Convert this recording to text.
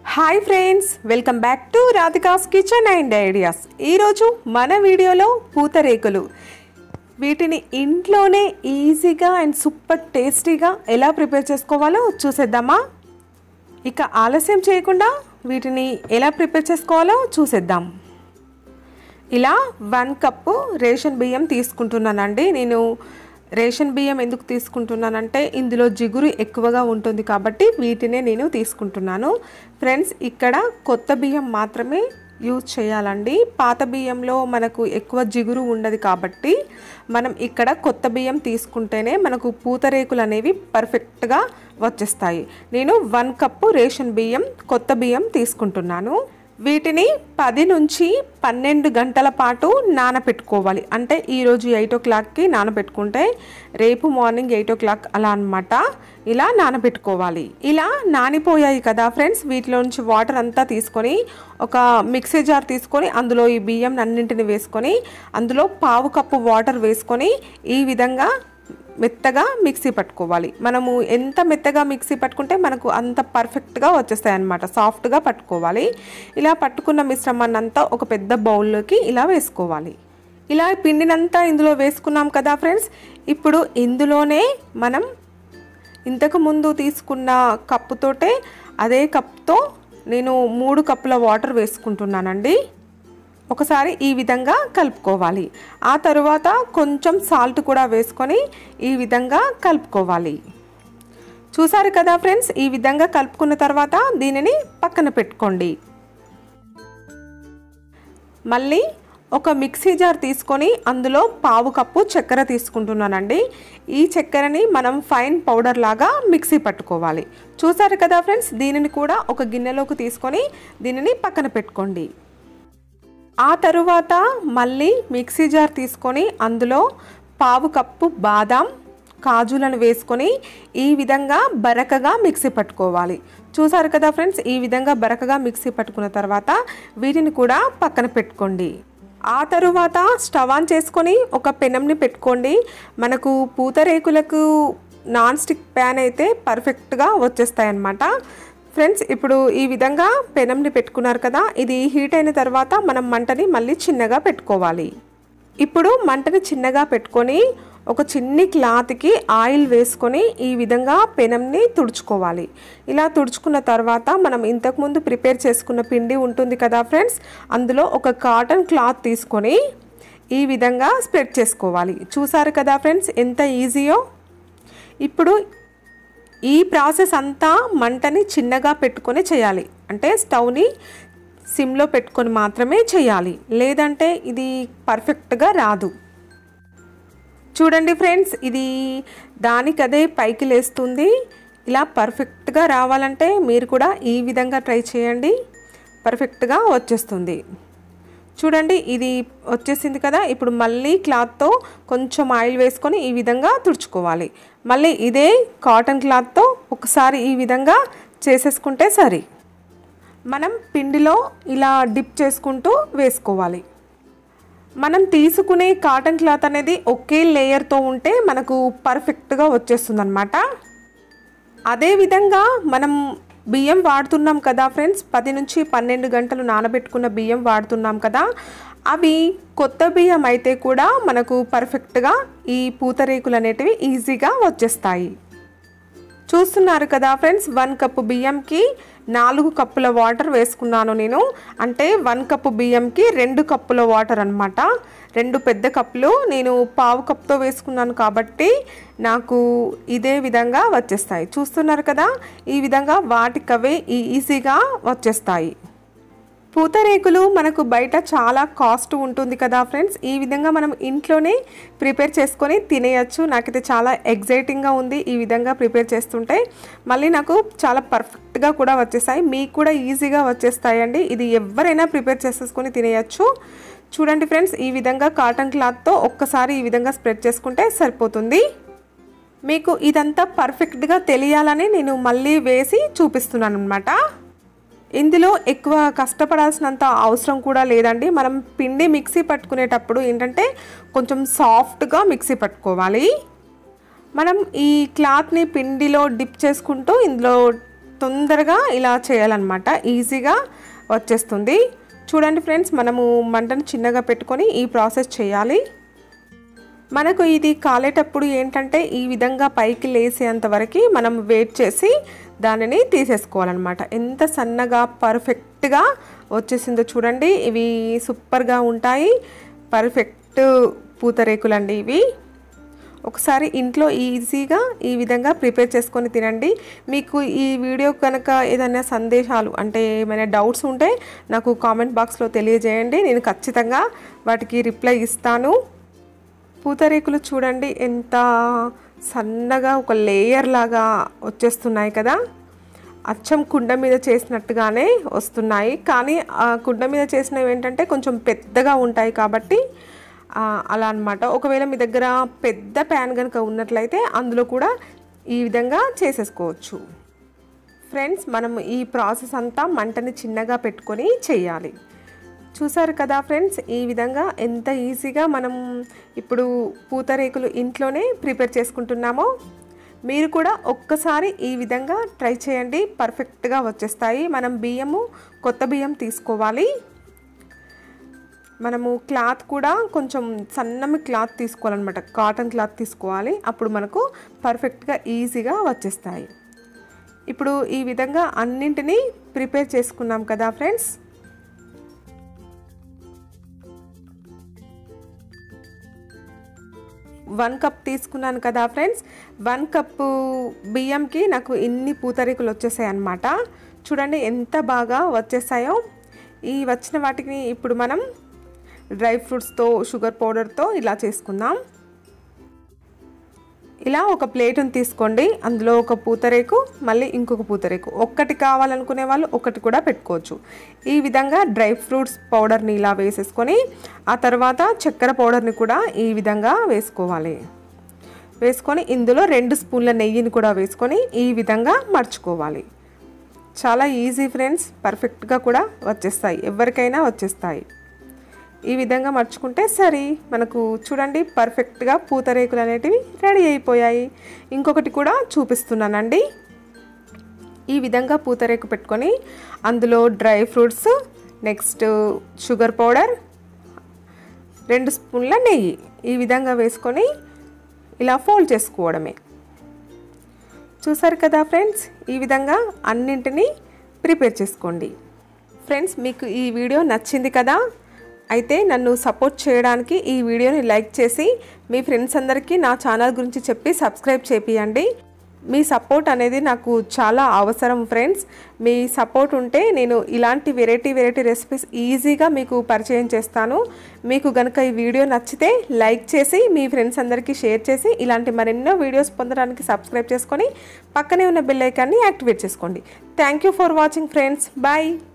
hi friends welcome back to Radhika's kitchen and ideas ఈరోజు మన వీడియోలో పూతరేకులు వీటిని ఇంట్లోనే ఈజీగా అండ్ సూపర్ టేస్టీగా ఎలా ప్రిపేర్ చేసుకోవాలో చూసేద్దామా ఇక ఆలస్యం చేయకుండా వీటిని ఎలా ప్రిపేర్ చేసుకోవాలో చూసేద్దాం ఇలా వన్ కప్పు రేషన్ బియ్యం తీసుకుంటున్నానండి నేను రేషన్ బియ్యం ఎందుకు తీసుకుంటున్నానంటే ఇందులో జిగురు ఎక్కువగా ఉంటుంది కాబట్టి వీటినే నేను తీసుకుంటున్నాను ఫ్రెండ్స్ ఇక్కడ కొత్త బియ్యం మాత్రమే యూజ్ చేయాలండి పాత బియ్యంలో మనకు ఎక్కువ జిగురు ఉండదు కాబట్టి మనం ఇక్కడ కొత్త బియ్యం తీసుకుంటేనే మనకు పూతరేకులు అనేవి పర్ఫెక్ట్గా వచ్చేస్తాయి నేను వన్ కప్పు రేషన్ బియ్యం కొత్త బియ్యం తీసుకుంటున్నాను వీటిని పది నుంచి పన్నెండు గంటల పాటు నానబెట్టుకోవాలి అంటే ఈరోజు ఎయిట్ ఓ క్లాక్కి నానబెట్టుకుంటే రేపు మార్నింగ్ ఎయిట్ ఓ క్లాక్ అలా అనమాట ఇలా నానబెట్టుకోవాలి ఇలా నానిపోయాయి కదా ఫ్రెండ్స్ వీటిలో నుంచి వాటర్ అంతా తీసుకొని ఒక మిక్సీ జార్ తీసుకొని అందులో ఈ బియ్యం అన్నింటిని వేసుకొని అందులో పావు కప్పు వాటర్ వేసుకొని ఈ విధంగా మెత్తగా మిక్సీ పట్టుకోవాలి మనము ఎంత మెత్తగా మిక్సీ పట్టుకుంటే మనకు అంత పర్ఫెక్ట్గా వచ్చేస్తాయి అన్నమాట సాఫ్ట్గా పట్టుకోవాలి ఇలా పట్టుకున్న మిశ్రమాన్ని అంతా ఒక పెద్ద బౌల్లోకి ఇలా వేసుకోవాలి ఇలా పిండినంతా ఇందులో వేసుకున్నాం కదా ఫ్రెండ్స్ ఇప్పుడు ఇందులోనే మనం ఇంతకు ముందు తీసుకున్న కప్పుతోటే అదే కప్తో నేను మూడు కప్పుల వాటర్ వేసుకుంటున్నానండి ఒకసారి ఈ విధంగా కలుపుకోవాలి ఆ తరువాత కొంచెం సాల్ట్ కూడా వేసుకొని ఈ విధంగా కలుపుకోవాలి చూసారు కదా ఫ్రెండ్స్ ఈ విధంగా కలుపుకున్న తర్వాత దీనిని పక్కన పెట్టుకోండి మళ్ళీ ఒక మిక్సీ జార్ తీసుకొని అందులో పావు కప్పు చక్కెర తీసుకుంటున్నానండి ఈ చక్కెరని మనం ఫైన్ పౌడర్ లాగా మిక్సీ పట్టుకోవాలి చూసారు కదా ఫ్రెండ్స్ దీనిని కూడా ఒక గిన్నెలోకి తీసుకొని దీనిని పక్కన పెట్టుకోండి ఆ తరువాత మళ్ళీ మిక్సీ జార్ తీసుకొని అందులో పావు కప్పు బాదాం కాజులను వేసుకొని ఈ విధంగా బరకగా మిక్సీ పట్టుకోవాలి చూసారు కదా ఫ్రెండ్స్ ఈ విధంగా బరకగా మిక్సీ పట్టుకున్న తర్వాత వీటిని కూడా పక్కన పెట్టుకోండి ఆ తరువాత స్టవ్ ఆన్ చేసుకొని ఒక పెనంని పెట్టుకోండి మనకు పూతరేకులకు నాన్ స్టిక్ ప్యాన్ అయితే పర్ఫెక్ట్గా వచ్చేస్తాయి అన్నమాట ఫ్రెండ్స్ ఇప్పుడు ఈ విధంగా పెనంని పెట్టుకున్నారు కదా ఇది హీట్ అయిన తర్వాత మనం మంటని మళ్ళీ చిన్నగా పెట్టుకోవాలి ఇప్పుడు మంటని చిన్నగా పెట్టుకొని ఒక చిన్ని క్లాత్కి ఆయిల్ వేసుకొని ఈ విధంగా పెనంని తుడుచుకోవాలి ఇలా తుడుచుకున్న తర్వాత మనం ఇంతకుముందు ప్రిపేర్ చేసుకున్న పిండి ఉంటుంది కదా ఫ్రెండ్స్ అందులో ఒక కాటన్ క్లాత్ తీసుకొని ఈ విధంగా స్ప్రెడ్ చేసుకోవాలి చూసారు కదా ఫ్రెండ్స్ ఎంత ఈజీయో ఇప్పుడు ఈ ప్రాసెస్ అంతా మంటని చిన్నగా పెట్టుకొని చేయాలి అంటే స్టవ్ని సిమ్లో పెట్టుకొని మాత్రమే చేయాలి లేదంటే ఇది పర్ఫెక్ట్గా రాదు చూడండి ఫ్రెండ్స్ ఇది దానికదే పైకి లేస్తుంది ఇలా పర్ఫెక్ట్గా రావాలంటే మీరు కూడా ఈ విధంగా ట్రై చేయండి పర్ఫెక్ట్గా వచ్చేస్తుంది చూడండి ఇది వచ్చేసింది కదా ఇప్పుడు మళ్ళీ క్లాత్తో కొంచెం ఆయిల్ వేసుకొని ఈ విధంగా తుడుచుకోవాలి మళ్ళీ ఇదే కాటన్ క్లాత్తో ఒకసారి ఈ విధంగా చేసేసుకుంటే సరి మనం పిండిలో ఇలా డిప్ చేసుకుంటూ వేసుకోవాలి మనం తీసుకునే కాటన్ క్లాత్ అనేది ఒకే లేయర్తో ఉంటే మనకు పర్ఫెక్ట్గా వచ్చేస్తుంది అనమాట అదేవిధంగా మనం బియ్యం వాడుతున్నాం కదా ఫ్రెండ్స్ పది నుంచి పన్నెండు గంటలు నానబెట్టుకున్న బియ్యం వాడుతున్నాం కదా అవి కొత్త బియ్యం అయితే కూడా మనకు పర్ఫెక్ట్గా ఈ పూతరేకులు అనేటివి ఈజీగా వచ్చేస్తాయి చూస్తున్నారు కదా ఫ్రెండ్స్ వన్ కప్పు బియ్యంకి నాలుగు కప్పుల వాటర్ వేసుకున్నాను నేను అంటే వన్ కప్పు బియ్యంకి రెండు కప్పుల వాటర్ అనమాట రెండు పెద్ద కప్పులు నేను పావు కప్తో వేసుకున్నాను కాబట్టి నాకు ఇదే విధంగా వచ్చేస్తాయి చూస్తున్నారు కదా ఈ విధంగా వాటికవే ఈజీగా వచ్చేస్తాయి పూతరేకులు మనకు బయట చాలా కాస్ట్ ఉంటుంది కదా ఫ్రెండ్స్ ఈ విధంగా మనం ఇంట్లోనే ప్రిపేర్ చేసుకొని తినేయచ్చు నాకైతే చాలా ఎగ్జైటింగ్గా ఉంది ఈ విధంగా ప్రిపేర్ చేస్తుంటే మళ్ళీ నాకు చాలా పర్ఫెక్ట్గా కూడా వచ్చేస్తాయి మీకు కూడా ఈజీగా వచ్చేస్తాయండి ఇది ఎవరైనా ప్రిపేర్ చేసేసుకొని తినేయచ్చు చూడండి ఫ్రెండ్స్ ఈ విధంగా కాటన్ క్లాత్తో ఒక్కసారి ఈ విధంగా స్ప్రెడ్ చేసుకుంటే సరిపోతుంది మీకు ఇదంతా పర్ఫెక్ట్గా తెలియాలని నేను మళ్ళీ వేసి చూపిస్తున్నాను అనమాట ఇందులో ఎక్కువ కష్టపడాల్సినంత అవసరం కూడా లేదండి మనం పిండి మిక్సీ పట్టుకునేటప్పుడు ఏంటంటే కొంచెం సాఫ్ట్గా మిక్సీ పట్టుకోవాలి మనం ఈ క్లాత్ని పిండిలో డిప్ చేసుకుంటూ ఇందులో తొందరగా ఇలా చేయాలన్నమాట ఈజీగా వచ్చేస్తుంది చూడండి ఫ్రెండ్స్ మనము మంటను చిన్నగా పెట్టుకొని ఈ ప్రాసెస్ చేయాలి మనకు ఇది కాలేటప్పుడు ఏంటంటే ఈ విధంగా పైకి లేసేంత వరకు మనం వెయిట్ చేసి దానిని తీసేసుకోవాలన్నమాట ఎంత సన్నగా పర్ఫెక్ట్గా వచ్చేసిందో చూడండి ఇవి సూపర్గా ఉంటాయి పర్ఫెక్ట్ పూతరేకులండి ఇవి ఒకసారి ఇంట్లో ఈజీగా ఈ విధంగా ప్రిపేర్ చేసుకొని తినండి మీకు ఈ వీడియో కనుక ఏదైనా సందేశాలు అంటే ఏమైనా డౌట్స్ ఉంటే నాకు కామెంట్ బాక్స్లో తెలియజేయండి నేను ఖచ్చితంగా వాటికి రిప్లై ఇస్తాను పూతరేకులు చూడండి ఎంత సన్నగా ఒక లేయర్ లాగా వచ్చేస్తున్నాయి కదా అచ్చం కుండ మీద చేసినట్టుగానే వస్తున్నాయి కానీ ఆ కుండ మీద చేసినవి ఏంటంటే కొంచెం పెద్దగా ఉంటాయి కాబట్టి అలా అనమాట ఒకవేళ మీ దగ్గర పెద్ద ప్యాన్ కనుక ఉన్నట్లయితే అందులో కూడా ఈ విధంగా చేసేసుకోవచ్చు ఫ్రెండ్స్ మనం ఈ ప్రాసెస్ అంతా మంటని చిన్నగా పెట్టుకొని చేయాలి చూసారు కదా ఫ్రెండ్స్ ఈ విధంగా ఎంత ఈజీగా మనం ఇప్పుడు పూతరేకులు ఇంట్లోనే ప్రిపేర్ చేసుకుంటున్నామో మీరు కూడా ఒక్కసారి ఈ విధంగా ట్రై చేయండి పర్ఫెక్ట్గా వచ్చేస్తాయి మనం బియ్యము కొత్త బియ్యం తీసుకోవాలి మనము క్లాత్ కూడా కొంచెం సన్నమి క్లాత్ తీసుకోవాలన్నమాట కాటన్ క్లాత్ తీసుకోవాలి అప్పుడు మనకు పర్ఫెక్ట్గా ఈజీగా వచ్చేస్తాయి ఇప్పుడు ఈ విధంగా అన్నింటినీ ప్రిపేర్ చేసుకున్నాం కదా ఫ్రెండ్స్ వన్ కప్ తీసుకున్నాను కదా ఫ్రెండ్స్ వన్ కప్పు బియ్యంకి నాకు ఇన్ని పూతరేకులు వచ్చేసాయి అన్నమాట చూడండి ఎంత బాగా వచ్చేసాయో ఈ వచ్చిన వాటిని ఇప్పుడు మనం డ్రై ఫ్రూట్స్తో షుగర్ పౌడర్తో ఇలా చేసుకుందాం ఇలా ఒక ప్లేట్ని తీసుకోండి అందులో ఒక పూతరేకు మళ్ళీ ఇంకొక పూతరేకు ఒక్కటి కావాలనుకునే వాళ్ళు ఒకటి కూడా పెట్టుకోవచ్చు ఈ విధంగా డ్రై ఫ్రూట్స్ పౌడర్ని ఇలా వేసేసుకొని ఆ తర్వాత చక్కెర పౌడర్ని కూడా ఈ విధంగా వేసుకోవాలి వేసుకొని ఇందులో రెండు స్పూన్ల నెయ్యిని కూడా వేసుకొని ఈ విధంగా మర్చుకోవాలి చాలా ఈజీ ఫ్రెండ్స్ పర్ఫెక్ట్గా కూడా వచ్చేస్తాయి ఎవరికైనా వచ్చేస్తాయి ఈ విధంగా మర్చుకుంటే సరే మనకు చూడండి పర్ఫెక్ట్గా పూతరేకులు అనేటివి రెడీ అయిపోయాయి ఇంకొకటి కూడా చూపిస్తున్నానండి ఈ విధంగా పూతరేకు పెట్టుకొని అందులో dry fruits next sugar powder రెండు స్పూన్ల నెయ్యి ఈ విధంగా వేసుకొని ఇలా ఫోల్డ్ చేసుకోవడమే చూసారు కదా ఫ్రెండ్స్ ఈ విధంగా అన్నింటినీ ప్రిపేర్ చేసుకోండి ఫ్రెండ్స్ మీకు ఈ వీడియో నచ్చింది కదా అయితే నన్ను సపోర్ట్ చేయడానికి ఈ వీడియోని లైక్ చేసి మీ ఫ్రెండ్స్ అందరికీ నా ఛానల్ గురించి చెప్పి సబ్స్క్రైబ్ చేపియండి మీ సపోర్ట్ అనేది నాకు చాలా అవసరం ఫ్రెండ్స్ మీ సపోర్ట్ ఉంటే నేను ఇలాంటి వెరైటీ వెరైటీ రెసిపీస్ ఈజీగా మీకు పరిచయం చేస్తాను మీకు గనుక ఈ వీడియో నచ్చితే లైక్ చేసి మీ ఫ్రెండ్స్ అందరికీ షేర్ చేసి ఇలాంటి మరెన్నో వీడియోస్ పొందడానికి సబ్స్క్రైబ్ చేసుకొని పక్కనే ఉన్న బెల్ ఐకాన్ని యాక్టివేట్ చేసుకోండి thank you for watching friends bye